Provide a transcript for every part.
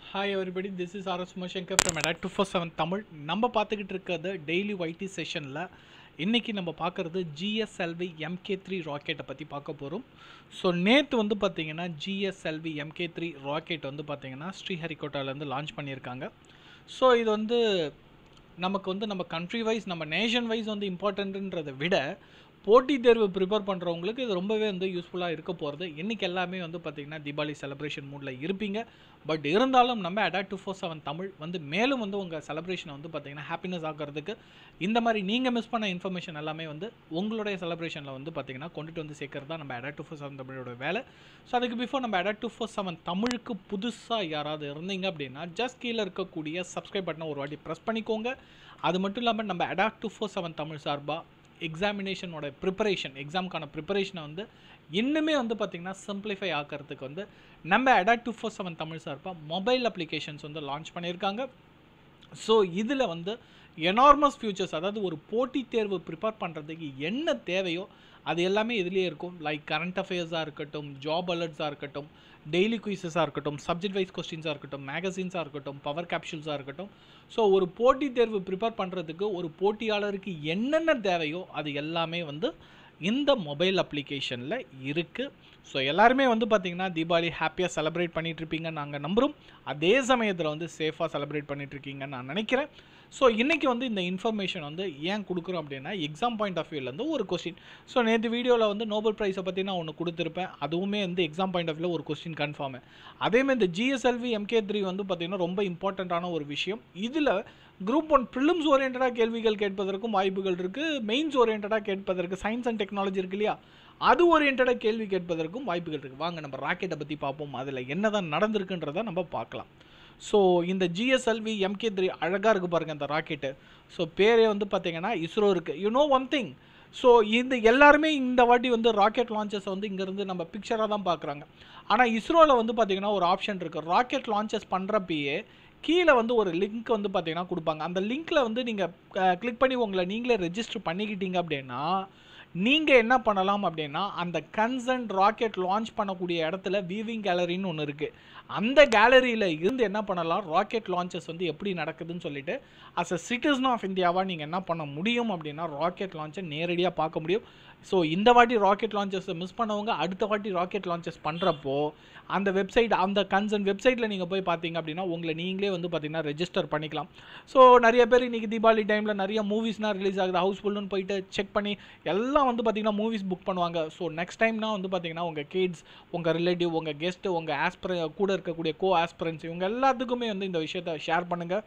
hi everybody this is R S Umashankar from எடா two four seven Tamil நம்ம பார்த்துக்கிட்டு இருக்கிறது டெய்லி ஒய்டி செஷனில் இன்றைக்கி நம்ம பார்க்குறது ஜிஎஸ்எல்வி எம்கே த்ரீ ராக்கெட்டை பற்றி பார்க்க போகிறோம் ஸோ நேற்று வந்து பார்த்தீங்கன்னா ஜிஎஸ்எல்வி எம்கே த்ரீ ராக்கெட் வந்து பார்த்தீங்கன்னா ஸ்ரீஹரிகோட்டாலேருந்து லான்ச் பண்ணியிருக்காங்க ஸோ இது வந்து நமக்கு வந்து நம்ம கண்ட்ரி வைஸ் நம்ம நேஷன் வைஸ் வந்து இம்பார்ட்டன்ட்ன்றதை விட போட்டித் தேர்வு ப்ரிப்பேர் பண்ணுறவங்களுக்கு இது ரொம்பவே வந்து யூஸ்ஃபுல்லாக இருக்க போகிறது இன்றைக்கி எல்லாமே வந்து பார்த்திங்கன்னா தீபாவளி செலிப்ரேஷன் மூடில் இருப்பீங்க பட் இருந்தாலும் நம்ம Adda two four seven Tamil வந்து மேலும் வந்து உங்கள் செலிப்ரேஷனை வந்து பார்த்திங்கன்னா ஹாப்பினஸ் ஆக்கிறதுக்கு இந்த மாதிரி நீங்கள் மிஸ் பண்ண இன்ஃபர்மேஷன் எல்லாமே வந்து உங்களுடைய செலிப்ரேஷனில் வந்து பார்த்திங்கன்னா கொண்டுட்டு வந்து சேர்க்கறது தான் நம்ம அடா டூ ஃபோர் செவன் தமிழோட வேலை ஸோ அதுக்கு பிஃபோர் நம்ம அடா டூ ஃபோர் செவன் தமிழுக்கு புதுசாக யாராவது இருந்தீங்க அப்படின்னா ஜஸ்ட் கீழே இருக்கக்கூடிய சப்ஸ்கிரைப் பட்டனை ஒரு வாட்டி ப்ரெஸ் பண்ணிக்கோங்க அது மட்டும் இல்லாமல் நம்ம Adda two four seven Tamil சார்பாக எக்ஸாமினேஷனோட ப்ரிப்பரேஷன் எக்ஸாமுக்கான ப்ரிப்பரேஷனை வந்து இன்னுமே வந்து பார்த்திங்கன்னா சிம்பிளிஃபை ஆக்கிறதுக்கு வந்து நம்ம Adda two four seven Tamil சார்பாக மொபைல் அப்ளிகேஷன்ஸ் வந்து லான்ச் பண்ணியிருக்காங்க ஸோ இதில் வந்து எனார்மஸ் ஃபியூச்சர்ஸ் அதாவது ஒரு போட்டித் தேர்வு ப்ரிப்பேர் பண்ணுறதுக்கு என்ன தேவையோ அது எல்லாமே இதுலேயே இருக்கும் லைக் கரண்ட் அஃபேர்ஸாக இருக்கட்டும் ஜாப் அலர்ட்ஸாக இருக்கட்டும் டெய்லி குயிசஸாக இருக்கட்டும் சப்ஜெக்ட் வைஸ் கொஸ்டின்ஸாக இருக்கட்டும் மேகசின்ஸாக இருக்கட்டும் பவர் கேப்சூல்ஸாக இருக்கட்டும் ஸோ ஒரு போட்டித் தேர்வு ப்ரிப்பேர் பண்ணுறதுக்கு ஒரு போட்டியாளருக்கு என்னென்ன தேவையோ அது எல்லாமே வந்து இந்த மொபைல் அப்ளிகேஷனில் இருக்குது ஸோ எல்லாருமே வந்து பார்த்திங்கன்னா தீபாவளி ஹாப்பியாக செலிப்ரேட் பண்ணிகிட்ருப்பீங்கன்னு நாங்கள் நம்புகிறோம் அதே சமயத்தில் வந்து சேஃபாக செலிப்ரேட் பண்ணிகிட்ருக்கீங்கன்னு நான் நினைக்கிறேன் ஸோ இன்றைக்கி வந்து இந்த இன்ஃபர்மேஷன் வந்து ஏன் கொடுக்குறோம் அப்படின்னா எக்ஸாம் பாயிண்ட் ஆஃப் வியூலேருந்து ஒரு கொஸ்டின் ஸோ நேற்று வீடியோவில் வந்து நோபல் ப்ரைஸை பற்றி நான் ஒன்று கொடுத்துருப்பேன் அதுவுமே வந்து எக்ஸாம் பாயிண்ட் ஆஃப் வியூவில் ஒரு கொஸ்டின் கன்ஃபார்மு அதேமாதிரி இந்த ஜிஎஸ்எல்வி எம்கே த்ரீ வந்து பார்த்திங்கன்னா ரொம்ப இம்பார்ட்டண்ட்டான ஒரு விஷயம் இதில் குரூப் ஒன் ப்ரிலிம்ஸ் ஓரியன்டாக கேள்விகள் கேட்பதற்கும் வாய்ப்புகள் இருக்குது மெயின்ஸ் ஓரியன்டாக கேட்பதற்கு சயின்ஸ் அண்ட் டெக்னாலஜி இருக்கு இல்லையா அது ஓரியன்டாக கேள்வி கேட்பதற்கும் வாய்ப்புகள் இருக்குது வாங்க நம்ம ராக்கெட்டை பற்றி பார்ப்போம் அதில் என்ன தான் நடந்திருக்குன்றதை நம்ம பார்க்கலாம் ஸோ இந்த ஜிஎஸ்எல்வி எம்கே த்ரீ அழகாக இருக்குது பாருங்கள் இந்த ராக்கெட்டு ஸோ பேரே வந்து பார்த்தீங்கன்னா இஸ்ரோ இருக்குது you know one thing so இந்த எல்லாருமே இந்த வாட்டி வந்து ராக்கெட் லான்ச்சஸை வந்து இங்கேருந்து நம்ம பிக்சராக தான் பார்க்குறாங்க ஆனால் இஸ்ரோவில் வந்து பார்த்திங்கன்னா ஒரு ஆப்ஷன் இருக்குது ராக்கெட் லான்ச்சஸ் பண்ணுறப்பயே கீழே வந்து ஒரு லிங்க் வந்து பார்த்தீங்கன்னா கொடுப்பாங்க அந்த லிங்க்கில் வந்து நீங்கள் கிளிக் பண்ணி உங்களை நீங்களே ரெஜிஸ்டர் பண்ணிக்கிட்டீங்க அப்படின்னா நீங்கள் என்ன பண்ணலாம் அப்படின்னா அந்த கன்சன்ட் ராக்கெட் லான்ச் பண்ணக்கூடிய இடத்துல வீவிங் கேலரின்னு ஒன்று இருக்குது அந்த கேலரியில் இருந்து என்ன பண்ணலாம் ராக்கெட் லான்ச்சஸ் வந்து எப்படி நடக்குதுன்னு சொல்லிட்டு அஸ் அ சிட்டிசன் ஆஃப் இந்தியாவாக நீங்கள் என்ன பண்ண முடியும் அப்படின்னா ராக்கெட் லான்ச்சை நேரடியாக பார்க்க முடியும் ஸோ இந்த வாட்டி ராக்கெட் லான்ச்சஸை மிஸ் பண்ணவங்க அடுத்த வாட்டி ராக்கெட் லான்ச்சஸ் பண்ணுறப்போ அந்த வெப்சைட் அந்த கன்சர்ன் வெப்சைட்டில் நீங்கள் போய் பார்த்தீங்க அப்படின்னா உங்களை நீங்களே வந்து பார்த்தீங்கன்னா ரெஜிஸ்டர் பண்ணிக்கலாம் ஸோ நிறைய பேர் இன்றைக்கி தீபாவளி டைமில் நிறைய மூவிஸ்னால் ரிலீஸ் ஆகுது ஹவுஸ்ஃபுல்னு போயிட்டு செக் பண்ணி எல்லாம் வந்து பார்த்திங்கன்னா மூவிஸ் புக் பண்ணுவாங்க ஸோ நெக்ஸ்ட் டைம்னா வந்து பார்த்திங்கன்னா உங்கள் கிட்ஸ் உங்கள் ரிலேட்டிவ் உங்கள் கெஸ்ட்டு உங்கள் ஆஸ்பிர கூட இருக்கக்கூடிய கோ ஆஸ்பிரன்ஸ் இவங்க எல்லாத்துக்குமே வந்து இந்த விஷயத்தை ஷேர் பண்ணுங்கள்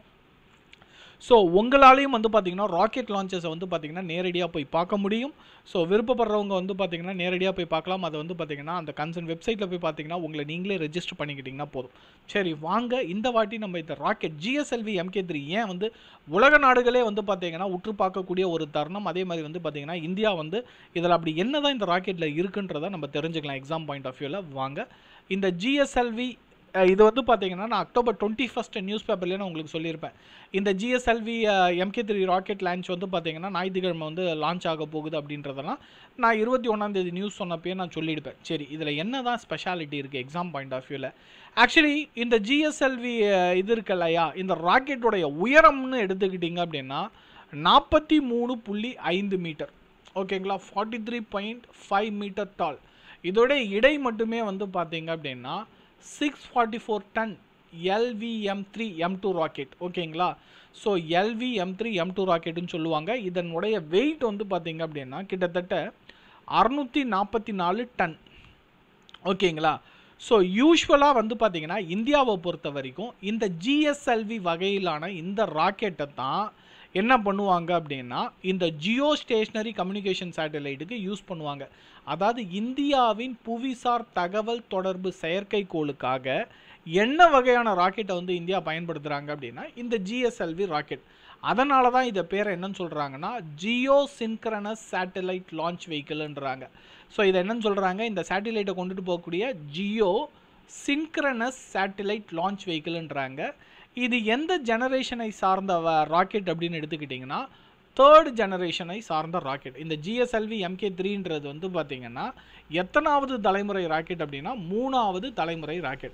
ஸோ உங்களாலையும் வந்து பார்த்திங்கன்னா ராக்கெட் லான்ச்சஸை வந்து பார்த்திங்கன்னா நேரடியாக போய் பார்க்க முடியும் ஸோ விருப்பப்படுறவங்க வந்து பார்த்திங்கன்னா நேரடியாக போய் பார்க்கலாம் அதை வந்து பார்த்திங்கன்னா அந்த கன்சர்ன் வெப்சைட்டில் போய் பார்த்திங்கன்னா உங்களை நீங்களே ரெஜிஸ்டர் பண்ணிக்கிட்டிங்கன்னா போதும் சரி வாங்க இந்த வாட்டி நம்ம இந்த ராக்கெட் ஜிஎஸ்எல்வி எம்கே த்ரீ ஏன் வந்து உலக நாடுகளே வந்து பார்த்திங்கன்னா உற்று பார்க்கக்கூடிய ஒரு தருணம் அதே மாதிரி வந்து பார்த்திங்கன்னா இந்தியா வந்து இதில் அப்படி என்ன தான் இந்த ராக்கெட்டில் இருக்குன்றதை நம்ம தெரிஞ்சுக்கலாம் எக்ஸாம் பாயிண்ட் ஆஃப் வியூவில் வாங்க இந்த ஜிஎஸ்எல்வி இது வந்து பார்த்தீங்கன்னா நான் அக்டோபர் டுவெண்ட்டி ஃபஸ்ட் நியூஸ் பேப்பர்லேயே நான் உங்களுக்கு சொல்லியிருப்பேன் இந்த GSLV MK three rocket launch வந்து பார்த்தீங்கன்னா ஞாயிற்றுக்கிழமை வந்து லான்ச் ஆக போகுது அப்படின்றதெல்லாம் நான் இருபத்தி ஒன்றாந்தேதி நியூஸ் சொன்னப்பயே நான் சொல்லியிருப்பேன் சரி இதில் என்ன தான் ஸ்பெஷாலிட்டி இருக்குது எக்ஸாம் பாயிண்ட் ஆஃப் வியூவில் ஆக்சுவலி இந்த ஜிஎஸ்எல்வி இது இருக்கு இல்லையா இந்த ராக்கெட்டோடைய உயரம்னு எடுத்துக்கிட்டிங்க அப்படின்னா நாற்பத்தி மூணு புள்ளி ஐந்து மீட்டர் ஓகேங்களா forty three point five metre tall இதோட இடை மட்டுமே வந்து பார்த்தீங்க அப்படின்னா six forty four ton LVM three M two rocket ஓகேங்களா so LV M three M two ராக்கெட்டுன்னு சொல்லுவாங்க இதனுடைய வெயிட் வந்து பார்த்தீங்க அப்படின்னா கிட்டத்தட்ட அறுநூற்றி நாற்பத்தி நாலு டன் ஓகேங்களா ஸோ யூஸ்வலாக வந்து பார்த்தீங்கன்னா இந்தியாவை பொறுத்த வரைக்கும் இந்த ஜிஎஸ்எல்வி வகையிலான இந்த ராக்கெட்டை தான் என்ன பண்ணுவாங்க அப்படின்னா இந்த ஜியோ ஸ்டேஷ்னரி கம்யூனிகேஷன் சேட்டலைட்டுக்கு யூஸ் பண்ணுவாங்க அதாவது இந்தியாவின் புவிசார் தகவல் தொடர்பு செயற்கைக்கோளுக்காக என்ன வகையான ராக்கெட்டை வந்து இந்தியா பயன்படுத்துகிறாங்க அப்படின்னா இந்த ஜிஎஸ்எல்வி ராக்கெட் அதனால தான் இதை பேரை என்னன்னு சொல்கிறாங்கன்னா ஜியோ சின்க்ரனஸ் சேட்டலைட் லான்ச் வெஹிக்கிள்ன்றாங்க ஸோ இதை என்னன்னு சொல்கிறாங்க இந்த சேட்டலைட்டை கொண்டுட்டு போகக்கூடிய ஜியோ சின்க்ரனஸ் சேட்டலைட் லான்ச் வெஹிக்கிள்ன்றாங்க இது எந்த ஜெனரேஷனை சார்ந்த ராக்கெட் அப்படின்னு எடுத்துக்கிட்டிங்கன்னா தேர்ட் ஜெனரேஷனை சார்ந்த ராக்கெட் இந்த ஜிஎஸ்எல்வி எம்கே த்ரீன்றது வந்து பார்த்திங்கன்னா எத்தனாவது தலைமுறை ராக்கெட் அப்படின்னா மூணாவது தலைமுறை ராக்கெட்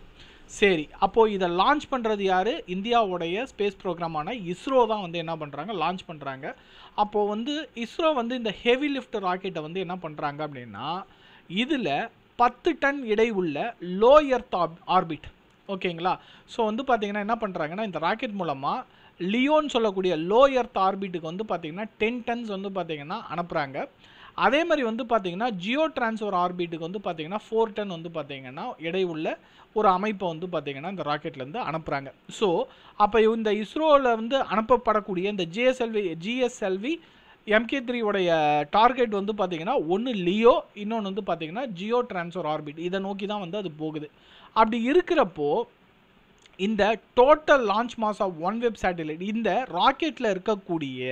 சரி அப்போது இதை லான்ச் பண்ணுறது யார் இந்தியாவுடைய ஸ்பேஸ் ப்ரோக்ராமான இஸ்ரோ தான் வந்து என்ன பண்ணுறாங்க லான்ச் பண்ணுறாங்க அப்போது வந்து இஸ்ரோ வந்து இந்த ஹெவி லிஃப்ட் ராக்கெட்டை வந்து என்ன பண்ணுறாங்க அப்படின்னா இதில் பத்து டன் எடை உள்ள லோ எர்த் ஆர்பிட் ஓகேங்களா ஸோ வந்து பார்த்தீங்கன்னா என்ன பண்ணுறாங்கன்னா இந்த ராக்கெட் மூலமாக லியோன்னு சொல்லக்கூடிய லோ எர்த் ஆர்பிட்டுக்கு வந்து பார்த்தீங்கன்னா டென் டன்ஸ் வந்து பார்த்தீங்கன்னா அனுப்புகிறாங்க அதே மாதிரி வந்து பார்த்தீங்கன்னா ஜியோ டிரான்ஸ்ஃபர் ஆர்பிட்டுக்கு வந்து பார்த்தீங்கன்னா ஃபோர் டன் வந்து பார்த்தீங்கன்னா எடை உள்ள ஒரு அமைப்பை வந்து பார்த்தீங்கன்னா இந்த ராக்கெட்லேருந்து அனுப்புகிறாங்க ஸோ அப்போ இந்த இஸ்ரோவில் வந்து அனுப்பப்படக்கூடிய இந்த ஜிஎஸ்எல்வி ஜிஎஸ்எல்வி எம்கே த்ரீயோடைய டார்கெட் வந்து பார்த்தீங்கன்னா ஒன்று லியோ இன்னொன்று வந்து பார்த்தீங்கன்னா ஜியோ டிரான்ஸ்ஃபர் ஆர்பிட் இதை நோக்கி தான் வந்து அது போகுது அப்படி இருக்கிறப்போ இந்த total launch mass of OneWeb satellite இந்த ராக்கெட்டில் இருக்கக்கூடிய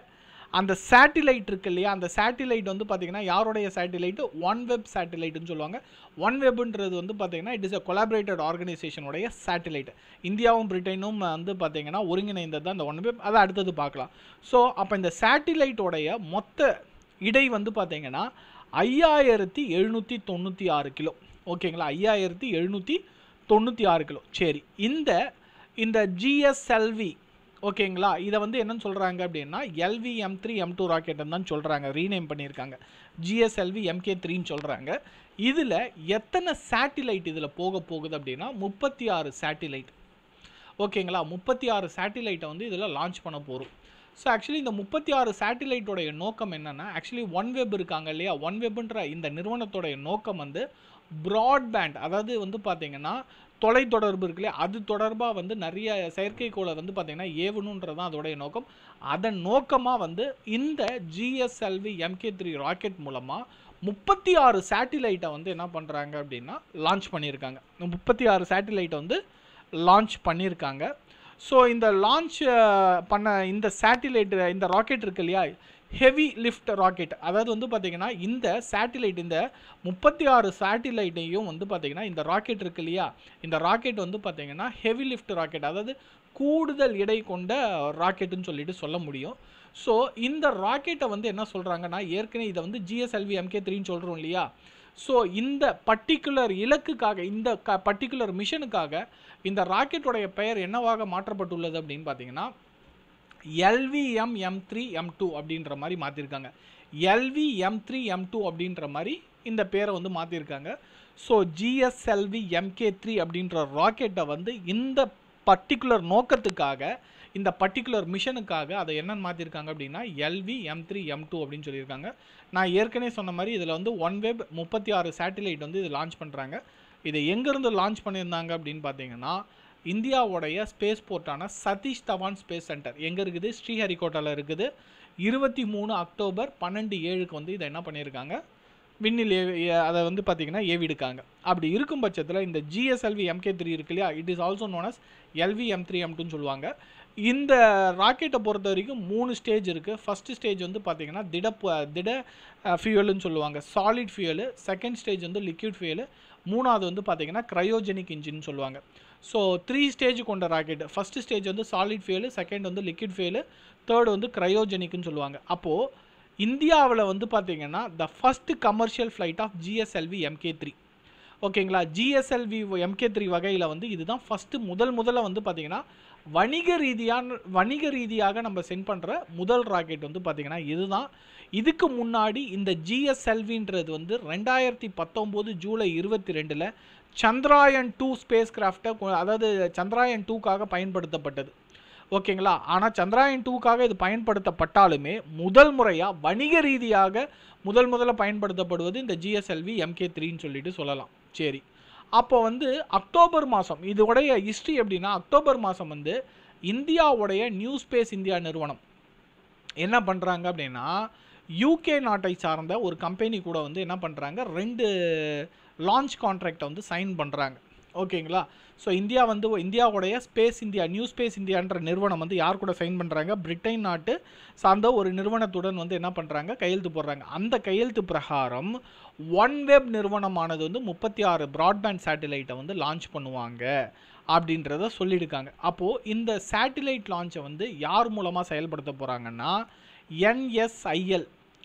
அந்த சேட்டிலைட் இருக்கு இல்லையா அந்த சேட்டிலைட் வந்து பார்த்தீங்கன்னா யாருடைய சேட்டிலைட்டு ஒன் வெப் சேட்டிலைட்னு சொல்லுவாங்க ஒன் வெப்ன்றது வந்து பார்த்தீங்கன்னா இட் இஸ் அ கொலாபரேட்டட் ஆர்கனைசேஷனுடைய சேட்டிலைட் இந்தியாவும் பிரிட்டனும் வந்து பார்த்தீங்கன்னா ஒருங்கிணைந்தது தான் இந்த ஒன் வெப் அதை அடுத்தது பார்க்கலாம் ஸோ அப்போ இந்த சேட்டிலைட்டோடைய மொத்த இடை வந்து பார்த்தீங்கன்னா ஐயாயிரத்தி எழுநூற்றி தொண்ணூற்றி ஆறு கிலோ ஓகேங்களா ஐயாயிரத்தி எழுநூற்றி தொண்ணூற்றி ஆறு கிலோ சரி இந்த இந்த ஜிஎஸ்எல்வி ஓகேங்களா இதை வந்து என்னன்னு சொல்கிறாங்க அப்படின்னா LV M three M two ராக்கெட்னு தான் சொல்கிறாங்க ரீநேம் பண்ணியிருக்காங்க ஜிஎஸ்எல்வி எம்கே த்ரீன்னு சொல்கிறாங்க இதில் எத்தனை சேட்டிலைட் இதில் போக போகுது அப்படின்னா முப்பத்தி ஆறு சேட்டிலைட் ஓகேங்களா முப்பத்தி ஆறு சேட்டிலைட்டை வந்து இதில் லான்ச் பண்ண போகிறோம் ஸோ ஆக்சுவலி இந்த முப்பத்தி ஆறு சேட்டிலைட்டோடைய நோக்கம் என்னென்னா ஆக்சுவலி ஒன் வெப் இருக்காங்க இல்லையா ஒன் வெப்ன்ற இந்த நிறுவனத்தோடைய நோக்கம் வந்து ப்ராட்பேண்ட் அதாவது வந்து பார்த்தீங்கன்னா தொலைத்தொடர்பு இருக்கு இல்லையா அது தொடர்பாக வந்து நிறைய செயற்கைக்கோளை வந்து பார்த்தீங்கன்னா ஏவணுன்றது தான் அதோடைய நோக்கம் அதன் நோக்கமாக வந்து இந்த ஜிஎஸ்எல்வி எம்கே த்ரீ ராக்கெட் மூலமாக முப்பத்தி ஆறு சேட்டிலைட்டை வந்து என்ன பண்ணுறாங்க அப்படின்னா லான்ச் பண்ணியிருக்காங்க முப்பத்தி ஆறு சேட்டிலைட்டை வந்து லான்ச் பண்ணியிருக்காங்க ஸோ இந்த லான்ச் பண்ண இந்த சேட்டிலைட் இந்த ராக்கெட் இருக்கு இல்லையா ஹெவி லிஃப்ட் ராக்கெட் அதாவது வந்து பார்த்திங்கன்னா இந்த சேட்டிலைட் இந்த முப்பத்தி ஆறு சேட்டிலைட்டையும் வந்து பார்த்திங்கன்னா இந்த ராக்கெட் இருக்கு இல்லையா இந்த ராக்கெட் வந்து பார்த்திங்கன்னா ஹெவி லிஃப்ட் ராக்கெட் அதாவது கூடுதல் எடை கொண்ட ராக்கெட்டுன்னு சொல்லிட்டு சொல்ல முடியும் ஸோ இந்த ராக்கெட்டை வந்து என்ன சொல்கிறாங்கன்னா ஏற்கனவே இதை வந்து ஜிஎஸ்எல்வி எம்கே த்ரீன்னு சொல்கிறோம் இல்லையா ஸோ இந்த பர்டிகுலர் இலக்குக்காக இந்த க பர்டிகுலர் மிஷனுக்காக இந்த ராக்கெட்டோடைய பெயர் என்னவாக மாற்றப்பட்டுள்ளது அப்படின்னு பார்த்தீங்கன்னா LVM M three M two அப்படின்ற மாதிரி மாற்றிருக்காங்க LV M three M two அப்படின்ற மாதிரி இந்த பேரை வந்து மாற்றிருக்காங்க ஸோ ஜிஎஸ்எல்வி எம்கே த்ரீ அப்படின்ற ராக்கெட்டை வந்து இந்த பர்டிகுலர் நோக்கத்துக்காக இந்த பர்டிகுலர் மிஷனுக்காக அதை என்னன்னு மாற்றிருக்காங்க அப்படின்னா LV M three M two அப்படின்னு சொல்லியிருக்காங்க நான் ஏற்கனவே சொன்ன மாதிரி இதில் வந்து ஒன் வெப் முப்பத்தி ஆறு சேட்டிலைட் வந்து இது லான்ச் பண்ணுறாங்க இதை எங்கேருந்து லான்ச் பண்ணியிருந்தாங்க அப்படின்னு பார்த்தீங்கன்னா இந்தியாவுடைய ஸ்பேஸ் போர்ட்டான சதீஷ் தவான் ஸ்பேஸ் சென்டர் எங்கே இருக்குது ஸ்ரீஹரிகோட்டாவில் இருக்குது இருபத்தி மூணு அக்டோபர் பன்னெண்டு ஏழுக்கு வந்து இதை என்ன பண்ணியிருக்காங்க விண்ணில் ஏவி அதை வந்து பார்த்திங்கன்னா ஏவிடுக்காங்க அப்படி இருக்கும் பட்சத்தில் இந்த ஜிஎஸ்எல்வி எம்கே த்ரீ இருக்கு இல்லையா it is also known as LV M three M டூன்னு சொல்லுவாங்க இந்த ராக்கெட்டை பொறுத்த வரைக்கும் மூணு ஸ்டேஜ் இருக்குது ஃபஸ்ட்டு ஸ்டேஜ் வந்து பார்த்திங்கன்னா திட ப- திட ஃபியூயலுன்னு சொல்லுவாங்க சாலிட் ஃபியூயலு செகண்ட் ஸ்டேஜ் வந்து லிக்விட் ஃபியூயலு மூணாவது வந்து பார்த்திங்கன்னா க்ரையோஜெனிக் இன்ஜின் சொல்லுவாங்க ஸோ த்ரீ ஸ்டேஜ் கொண்ட ராக்கெட் ஃபஸ்ட்டு ஸ்டேஜ் வந்து சாலிட் ஃபியூயலு செகண்ட் வந்து லிக்விட் ஃபியூயலு தேர்ட் வந்து க்ரையோஜெனிக்னு சொல்லுவாங்க அப்போது இந்தியாவில் வந்து பார்த்தீங்கன்னா the first commercial flight of GSLV MK three ஓகேங்களா ஜிஎஸ்எல்வி எம்கே த்ரீ வகையில் வந்து இதுதான் ஃபஸ்ட்டு முதல் முதல்ல வந்து பார்த்தீங்கன்னா வணிக ரீதியான வணிக ரீதியாக நம்ம சென்ட் பண்ணுற முதல் ராக்கெட் வந்து பார்த்தீங்கன்னா இதுதான் இதுக்கு முன்னாடி இந்த ஜிஎஸ்எல்வின்றது வந்து ரெண்டாயிரத்தி பத்தொம்போது ஜூலை இருபத்தி ரெண்டில் சந்திராயன் டூ ஸ்பேஸ் கிராஃப்டை அதாவது சந்திராயன் டூக்காக பயன்படுத்தப்பட்டது ஓகேங்களா ஆனால் சந்திராயன் டூக்காக இது பயன்படுத்தப்பட்டாலுமே முதல் முறையாக வணிக ரீதியாக முதல் முதல்ல பயன்படுத்தப்படுவது இந்த ஜிஎஸ்எல்வி எம்கே த்ரீன்னு சொல்லிட்டு சொல்லலாம் சரி அப்போ வந்து அக்டோபர் மாதம் இதோடைய ஹிஸ்ட்ரி எப்படின்னா அக்டோபர் மாதம் வந்து இந்தியாவுடைய நியூ ஸ்பேஸ் இந்தியா நிறுவனம் என்ன பண்ணுறாங்க அப்படின்னா யூகே நாட்டை சார்ந்த ஒரு கம்பெனி கூட வந்து என்ன பண்ணுறாங்க ரெண்டு லான்ச் கான்ட்ராக்டை வந்து சைன் பண்ணுறாங்க ஓகேங்களா ஸோ இந்தியா வந்து இந்தியாவுடைய ஸ்பேஸ் இந்தியா நியூ ஸ்பேஸ் இந்தியான்ற நிறுவனம் வந்து யார் கூட சைன் பண்ணுறாங்க பிரிட்டன் நாட்டு சார்ந்த ஒரு நிறுவனத்துடன் வந்து என்ன பண்ணுறாங்க கையெழுத்து போடுறாங்க அந்த கையெழுத்து பிரகாரம் ஒன் வெப் நிறுவனமானது வந்து முப்பத்தி ஆறு ப்ராட்பேண்ட் சேட்டிலைட்டை வந்து லான்ச் பண்ணுவாங்க அப்படின்றத சொல்லியிருக்காங்க அப்போது இந்த சேட்டிலைட் லான்ச்சை வந்து யார் மூலமாக செயல்படுத்த போகிறாங்கன்னா என்எஸ்ஐஎல்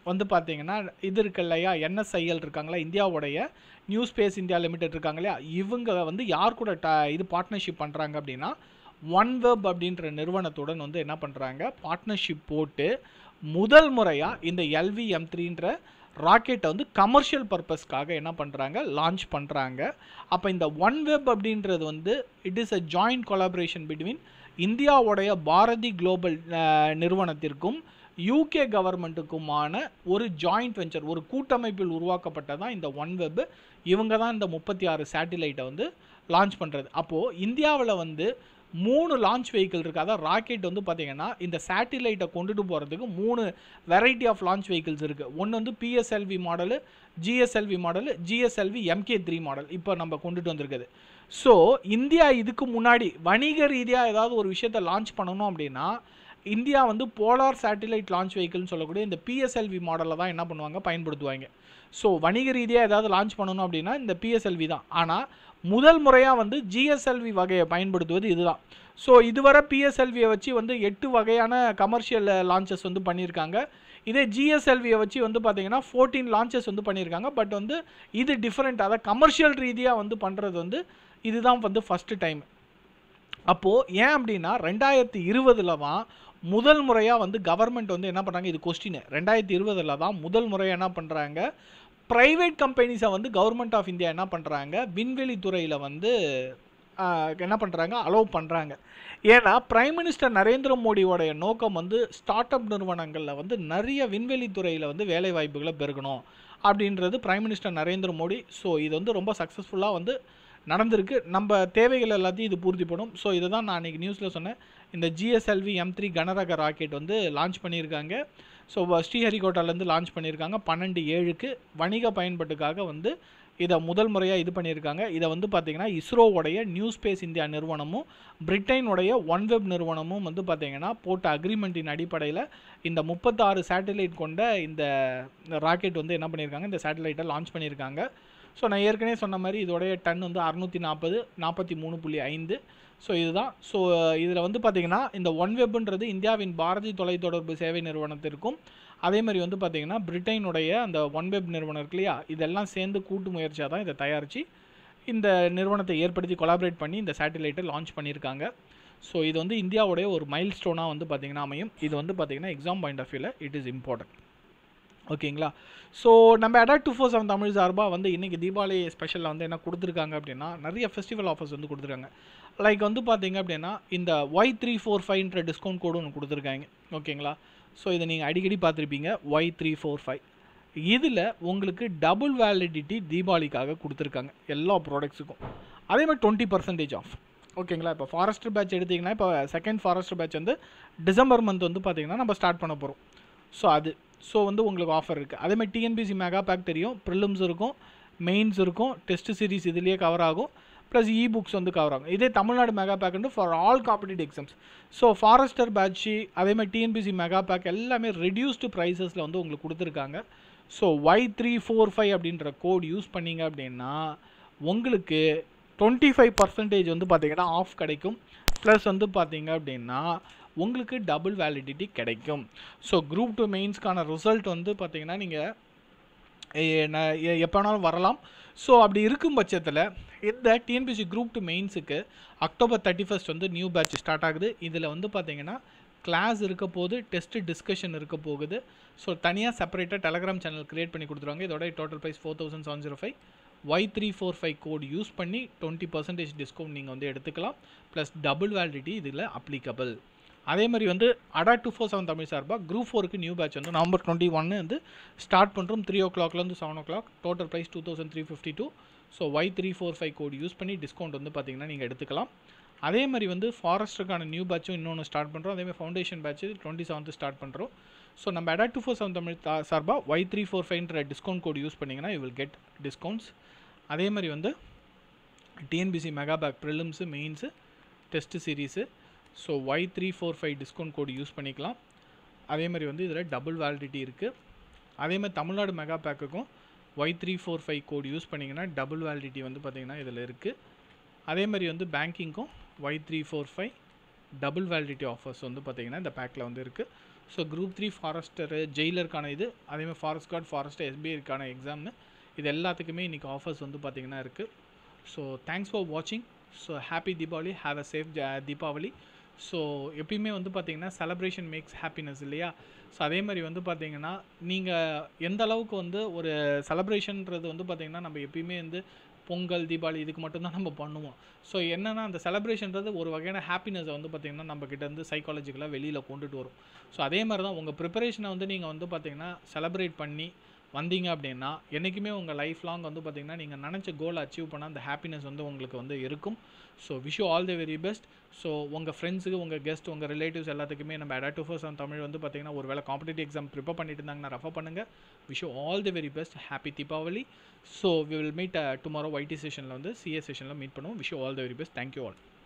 வந்து பார்த்தீங்கன்னா இது இருக்கு இல்லையா என்எஸ்ஐஎல் இருக்காங்களா இந்தியாவுடைய நியூ ஸ்பேஸ் இந்தியா லிமிடெட் இருக்காங்க இல்லையா இவங்க வந்து யார் கூட ட இது பார்ட்னர்ஷிப் பண்ணுறாங்க அப்படின்னா ஒன் வெப் அப்படின்ற நிறுவனத்துடன் வந்து என்ன பண்ணுறாங்க பார்ட்னர்ஷிப் போட்டு முதல் முறையாக இந்த எல்வி எம் த்ரீன்ற ராக்கெட்டை வந்து கமர்ஷியல் பர்பஸ்க்காக என்ன பண்ணுறாங்க லான்ச் பண்ணுறாங்க அப்போ இந்த ஒன் வெப் அப்படின்றது வந்து it is a joint collaboration between இந்தியாவுடைய பாரதி குளோபல் நிறுவனத்திற்கும் யூகே கவர்மெண்ட்டுக்குமான ஒரு ஜாயிண்ட் வெஞ்சர் ஒரு கூட்டமைப்பில் உருவாக்கப்பட்டதான் இந்த ஒன் வெப் இவங்க தான் இந்த முப்பத்தி ஆறு சேட்டிலைட்டை வந்து லான்ச் பண்ணுறது அப்போது இந்தியாவில் வந்து மூணு லான்ச் வெஹிக்கிள் இருக்குது அதாவது ராக்கெட் வந்து பார்த்தீங்கன்னா இந்த சேட்டிலைட்டை கொண்டுட்டு போகிறதுக்கு மூணு வெரைட்டி ஆஃப் லான்ச் வெஹிக்கிள்ஸ் இருக்குது ஒன்று வந்து PSLV model GSLV model GSLV MK three model இப்போ நம்ம கொண்டுட்டு வந்திருக்குது ஸோ இந்தியா இதுக்கு முன்னாடி வணிக ரீதியாக ஏதாவது ஒரு விஷயத்தை லான்ச் பண்ணணும் அப்படின்னா இந்தியா வந்து போலார் சேட்டிலைட் லான்ச் வெஹிக்கிள்னு சொல்லக்கூடிய இந்த பிஎஸ்எல்வி மாடலில் தான் என்ன பண்ணுவாங்க பயன்படுத்துவாங்க ஸோ வணிக ரீதியாக ஏதாவது லான்ச் பண்ணணும் அப்படின்னா இந்த பிஎஸ்எல்வி தான் ஆனால் முதல் முறையாக வந்து ஜிஎஸ்எல்வி வகையை பயன்படுத்துவது இதுதான் ஸோ இதுவரை பிஎஸ்எல்வியை வச்சு வந்து எட்டு வகையான கமர்ஷியல் லான்ச்சஸ் வந்து பண்ணியிருக்காங்க இதே ஜிஎஸ்எல்வியை வச்சு வந்து பார்த்தீங்கன்னா ஃபோர்டீன் லான்ச்சஸ் வந்து பண்ணியிருக்காங்க பட் வந்து இது டிஃப்ரெண்ட் அதாவது கமர்ஷியல் ரீதியாக வந்து பண்ணுறது வந்து இதுதான் வந்து ஃபஸ்ட்டு டைம் அப்போது ஏன் அப்படின்னா ரெண்டாயிரத்தி இருபதில் தான் முதல் முறையாக வந்து கவர்மெண்ட் வந்து என்ன பண்ணுறாங்க இது கொஸ்டின் ரெண்டாயிரத்தி இருபதில் தான் முதல் முறையாக என்ன பண்ணுறாங்க ப்ரைவேட் கம்பெனிஸை வந்து கவர்மெண்ட் ஆஃப் இந்தியா என்ன பண்ணுறாங்க விண்வெளி துறையில் வந்து என்ன பண்ணுறாங்க அலோவ் பண்ணுறாங்க ஏன்னா பிரைம் மினிஸ்டர் நரேந்திர மோடியோடைய நோக்கம் வந்து ஸ்டார்ட் அப் நிறுவனங்களில் வந்து நிறைய விண்வெளி துறையில் வந்து வேலை வாய்ப்புகளை பெருகணும் அப்படின்றது prime minister Narendra Modi so இது வந்து ரொம்ப சக்ஸஸ்ஃபுல்லாக வந்து நடந்திருக்கு நம்ம தேவைகள் எல்லாத்தையும் இது பூர்த்தி பண்ணும் ஸோ இதை தான் நான் இன்றைக்கி நியூஸில் சொன்னேன் இந்த ஜிஎஸ்எல்வி எம் த்ரீ கனரக ராக்கெட் வந்து லான்ச் பண்ணியிருக்காங்க ஸோ ஸ்ரீஹரிகோட்டாலேருந்து லான்ச் பண்ணியிருக்காங்க பன்னெண்டு ஏழுக்கு வணிக பயன்பாட்டுக்காக வந்து இதை முதல் முறையாக இது பண்ணியிருக்காங்க இதை வந்து பார்த்திங்கன்னா இஸ்ரோவுடைய நியூ ஸ்பேஸ் இந்தியா நிறுவனமும் பிரிட்டனுடைய ஒன் வெப் நிறுவனமும் வந்து பார்த்திங்கன்னா போட்ட அக்ரிமெண்ட்டின் அடிப்படையில் இந்த முப்பத்தாறு சேட்டலைட் கொண்ட இந்த ராக்கெட் வந்து என்ன பண்ணியிருக்காங்க இந்த சேட்டலைட்டை லான்ச் பண்ணியிருக்காங்க ஸோ நான் ஏற்கனவே சொன்ன மாதிரி இதோடைய டன் வந்து அறுநூற்றி நாற்பது நாற்பத்தி மூணு புள்ளி ஐந்து ஸோ இதுதான் ஸோ இதில் வந்து பார்த்திங்கன்னா இந்த ஒன் வெப்ன்றது இந்தியாவின் பாரதி தொலைத்தொடர்பு சேவை நிறுவனத்திற்கும் அதே மாதிரி வந்து பார்த்திங்கன்னா பிரிட்டனுடைய அந்த ஒன் வெப் நிறுவனம் இருக்கு இல்லையா இதெல்லாம் சேர்ந்து கூட்டு முயற்சியாக தான் இதை தயாரித்து இந்த நிறுவனத்தை ஏற்படுத்தி கொலாபரேட் பண்ணி இந்த சேட்டலைட்டை லான்ச் பண்ணியிருக்காங்க ஸோ இது வந்து இந்தியாவுடைய ஒரு மைல் ஸ்டோனாக வந்து பார்த்திங்கன்னா அமையும் இது வந்து பார்த்திங்கன்னா எக்ஸாம் பாயிண்ட் ஆஃப் வியூவில் இட் இஸ் இம்பார்ட்டன்ட் ஓகேங்களா ஸோ நம்ம அடாக்ட் டூ ஃபோர் செவன் தமிழ் சார்பாக வந்து இன்றைக்கி தீபாவளி ஸ்பெஷலில் வந்து என்ன கொடுத்துருக்காங்க அப்படின்னா நிறைய ஃபெஸ்டிவல் ஆஃபர்ஸ் வந்து கொடுத்துருக்காங்க லைக் வந்து பார்த்தீங்க அப்படின்னா இந்த ஒய் த்ரீ ஃபோர் ஃபைவ்ன்ற டிஸ்கவுண்ட் கோடு ஒன்று கொடுத்துருக்காங்க ஓகேங்களா ஸோ இதை நீங்கள் அடிக்கடி பார்த்துருப்பீங்க ஒய் த்ரீ ஃபோர் ஃபைவ் இதில் உங்களுக்கு டபுள் வேலிடிட்டி தீபாவளிக்காக கொடுத்துருக்காங்க எல்லா ப்ராடக்ட்ஸுக்கும் அதே மாதிரி டுவெண்ட்டி பர்சன்டேஜ் ஆஃப் ஓகேங்களா இப்போ ஃபாரஸ்டர் பேட்ச் எடுத்திங்கன்னா இப்போ செகண்ட் ஃபாரஸ்டர் பேட்ச் வந்து டிசம்பர் மந்த் வந்து பார்த்திங்கன்னா நம்ம ஸ்டார்ட் பண்ண போகிறோம் ஸோ அது ஸோ வந்து உங்களுக்கு ஆஃபர் இருக்குது அதேமாதிரி டிஎன்பிசி மெகா பேக் தெரியும் ப்ரிலிம்ஸ் இருக்கும் மெயின்ஸ் இருக்கும் டெஸ்ட் சீரிஸ் இதுலேயே கவர் ஆகும் ப்ளஸ் இ புக்ஸ் வந்து கவர் ஆகும் இதே Tamil Nadu mega pack for all competitive exams so forester batch அதேமாதிரி டிஎன்பிசி மெகா பேக் எல்லாமே ரெடியூஸ்டு ப்ரைஸஸில் வந்து உங்களுக்கு கொடுத்துருக்காங்க so Y three four five அப்படின்ற கோட் யூஸ் பண்ணிங்க அப்படின்னா உங்களுக்கு டுவெண்ட்டி ஃபைவ் பர்சன்டேஜ் வந்து பார்த்தீங்கன்னா ஆஃப் கிடைக்கும் ப்ளஸ் வந்து பார்த்தீங்க அப்படின்னா உங்களுக்கு டபுள் வேலிடிட்டி கிடைக்கும் ஸோ குரூப் டூ மெயின்ஸ்க்கான ரிசல்ட் வந்து பார்த்தீங்கன்னா நீங்கள் எப்போ வேணாலும் வரலாம் ஸோ அப்படி இருக்கும் பட்சத்தில் இந்த டிஎன்பிசி குரூப் டூ மெயின்ஸுக்கு அக்டோபர் தேர்ட்டி ஃபஸ்ட் வந்து நியூ பேட்ச் ஸ்டார்ட் ஆகுது இதில் வந்து பார்த்தீங்கன்னா கிளாஸ் இருக்க போது டெஸ்ட்டு டிஸ்கஷன் இருக்க போகுது ஸோ தனியாக செப்பரேட்டாக டெலகிராம் சேனல் க்ரியேட் பண்ணி கொடுத்துருவாங்க இதோட total price four thousand seven zero five Y three four five code use பண்ணி டுவெண்ட்டி பர்சன்டேஜ் டிஸ்கவுண்ட் நீங்கள் வந்து எடுத்துக்கலாம் ப்ளஸ் டபுள் வேலிடிட்டி இதில் அப்ளிகபிள் அதே மாதிரி வந்து அடா டூ ஃபோர் செவன் தமிழ் சார்பாக குரூப் ஃபோருக்கு நியூ பேட்ச் வந்து நவம்பர் டுவெண்ட்டி ஒன்று வந்து ஸ்டார்ட் பண்ணுறோம் த்ரீ ஓ கிளாக்லேருந்து seven o'clock total price two thousand three fifty two so Y three four five code use பண்ணி டிஸ்கவுண்ட் வந்து பார்த்தீங்கன்னா நீங்கள் எடுத்துக்கலாம் அதே மாதிரி வந்து ஃபாரஸ்ட்டுக்கான நியூ பேட்சும் இன்னொன்று ஸ்டார்ட் பண்ணுறோம் அதேமாதிரி foundation batch twenty seventh start பண்ணுறோம் ஸோ நம்ம Adda two four seven Tamil சார்பாக ஒய் த்ரீ ஃபோர் ஃபைவ்ன்ற டிஸ்கவுண்ட் கோட் யூஸ் பண்ணிங்கன்னா யூ வில் கெட் டிஸ்கவுண்ட்ஸ் அதே மாதிரி வந்து TNPSC mega pack prelims mains test series so Y three four five discount code use பண்ணிக்கலாம் அதே மாதிரி வந்து இதில் டபுள் வேலிடிட்டி இருக்குது அதே மாதிரி தமிழ்நாடு மெகா பேக்குக்கும் Y three four five code use பண்ணிங்கன்னா டபுள் வேலிடிட்டி வந்து பார்த்திங்கன்னா இதில் இருக்குது அதே மாதிரி வந்து பேங்கிங்க்கும் Y three four five double validity offers வந்து பார்த்திங்கன்னா இந்த பேக்கில் வந்து இருக்குது ஸோ குரூப் த்ரீ ஃபாரஸ்டரு ஜெயிலருக்கான இது அதேமாதிரி ஃபாரஸ்ட் கார்டு ஃபாரஸ்ட் எஸ்பிஐக்கான எக்ஸாமு இது எல்லாத்துக்குமே இன்றைக்கி ஆஃபர்ஸ் வந்து பார்த்திங்கன்னா இருக்குது ஸோ தேங்க்ஸ் ஃபார் வாட்சிங் so happy Deepavali have a safe Deepavali so எப்பயுமே வந்து பார்த்தீங்கன்னா செலப்ரேஷன் மேக்ஸ் ஹாப்பினஸ் இல்லையா ஸோ அதே மாதிரி வந்து பார்த்தீங்கன்னா நீங்கள் எந்த அளவுக்கு வந்து ஒரு செலப்ரேஷன்ன்றது வந்து பார்த்தீங்கன்னா நம்ம எப்பயுமே வந்து பொங்கல் தீபாவளி இதுக்கு மட்டும்தான் நம்ம பண்ணுவோம் ஸோ என்னென்னா அந்த செலப்ரேஷன்றது ஒரு வகையான ஹாப்பினஸை வந்து பார்த்திங்கன்னா நம்ம கிட்ட இருந்து சைக்காலஜிக்கலாக வெளியில் கொண்டுட்டு வரும் ஸோ அதே மாதிரி தான் உங்கள் ப்ரிப்பரேஷனை வந்து நீங்கள் வந்து பார்த்திங்கன்னா செலப்ரேட் பண்ணி வந்தீங்க அப்படின்னா என்றைக்குமே உங்கள் லைஃப் லாங் வந்து பார்த்திங்கன்னா நீங்கள் நினச்ச கோல் அச்சீவ் பண்ணால் அந்த ஹாப்பினஸ் வந்து உங்களுக்கு வந்து இருக்கும் so wish all the very best so உங்கள் ஃப்ரெண்ட்ஸுக்கு உங்கள் கெஸ்ட் உங்கள் ரிலேட்டிவ்ஸ் எல்லாத்துக்குமே நம்ம அடாட் ஃபர்ஸ் ஆன் தமிழ் வந்து பார்த்திங்கன்னா ஒரு வேளை காம்படிட்டிவ் எக்ஸாம் ப்ரிப்பேர் பண்ணிட்டு இருந்தாங்கன்னா ரெஃபர் பண்ணுங்கள் wish all the very best happy Deepavali so we will meet tomorrow YT செஷனில் வந்து சிஎஸ் செஷனில் மீட் பண்ணுவோம் wish all the very best thank you all